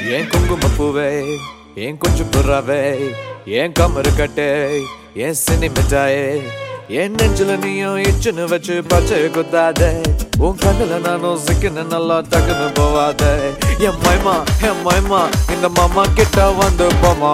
ஏன் குங்குமப்பூவே ஏன் கொஞ்சம் புறாவே ஏன் கமரு கட்டே ஏன் சினி மிட்டாயே என் நெஞ்சில நீயும் இச்சுன்னு வச்சு பச்சை குத்தாதே உன் கண்ணுல நானும் சிக்கன நல்லா டக்குன்னு போவாதே என் மைமா என் மைமா இந்த மாமா கிட்ட வந்து போமா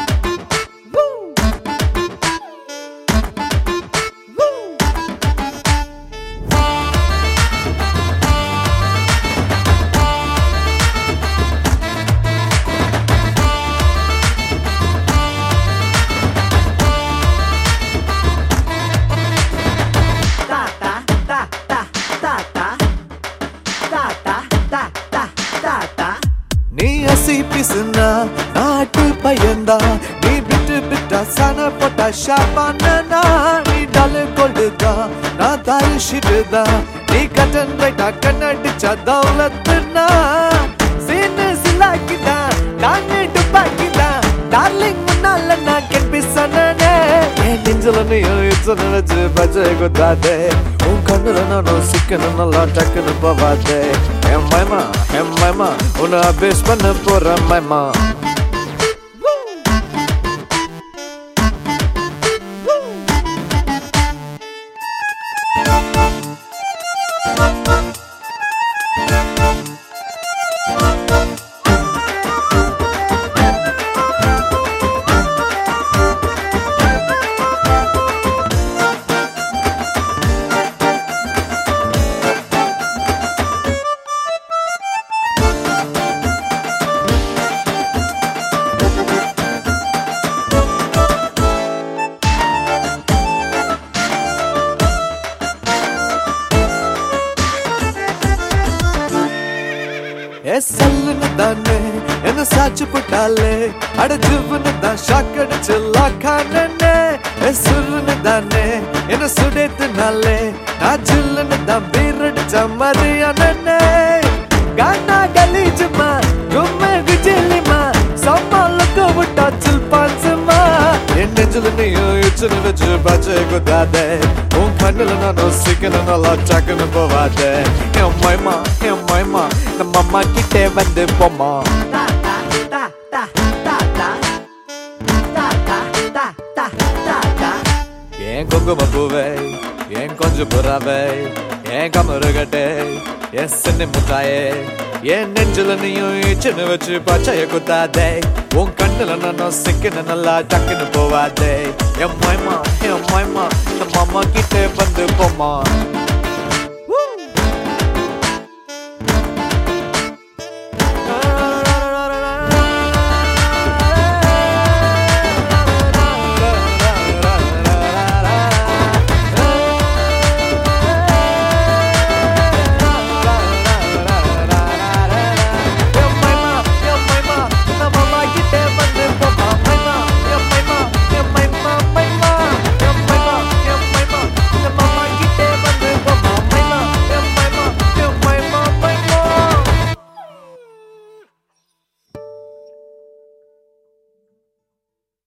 ta ta ta ta ta ta ta ta ta ta ta ta நீ அசி பிசுனா நாட்டு பையன்தா நீ விட்டு விட்டா சன போட்டா ஷாப்பானா நீ டாலு கொள்ளுதா நான் தாரு ஷிட்டுதா நீ கட்டன் ரைட்டா கண்ணடிச்சா தௌலத்துனா சீனு சிலாக்கிதா நானு டுப்பாக்கிதா டார்லிங் முன்னால நான் கென்பி சொன்னனே என் நெஞ்சில நீயும் இச்சனை வச்சு பச்சை குத்தாதே உன் கண்ணுல நானும் சிக்கணும் நல்லா டக்குன்னு போவாதே என் மைமா என் மைமா உன்னை அபேஸ் பண்ண போற மைமா எஸ்எல்னு தானே என்ன சாச்சு போட்டாலே அடைச்சுன்னு தான் ஷாக் அடிச்சு லாக்கானே எசுருன்னு தானே என்ன சுடேத்துனாலே நான் ஜில்லுன்னு தான் பீர் அடிச்ச மாதிரியானே கானா கலீஜுமா கும்மே குஜிலிமா சம்மாலுக்கு விட்டா சில் பான்சுமா என் நெஞ்சில நீயும் இச்சுன்னு வச்சு பச்சை குத்தாதே உன் கண்ணுல நானும் சிக்கன நல்லா டக்குன்னு போவாதே என் மைமா என் மைமா நம்ம அம்மா கிட்டே வந்து போமா ta ta ta ta ta ta ta ta ta ta ta ta ஏன் குங்கும பூவே ஏன் கொஞ்சம் புறாவே ஏன் கமரு கட்டே என் சின்ன முட்டாயே என் நெஞ்சில நீயும் இச்சுன்னு வச்சு பச்சைய குத்தாதே உன் கண்ணுல நானும் சிக்கன நல்லா டக்குன்னு போவாதே என் மைமா என் மைமா நம்ம அம்மா கிட்டே வந்து போமா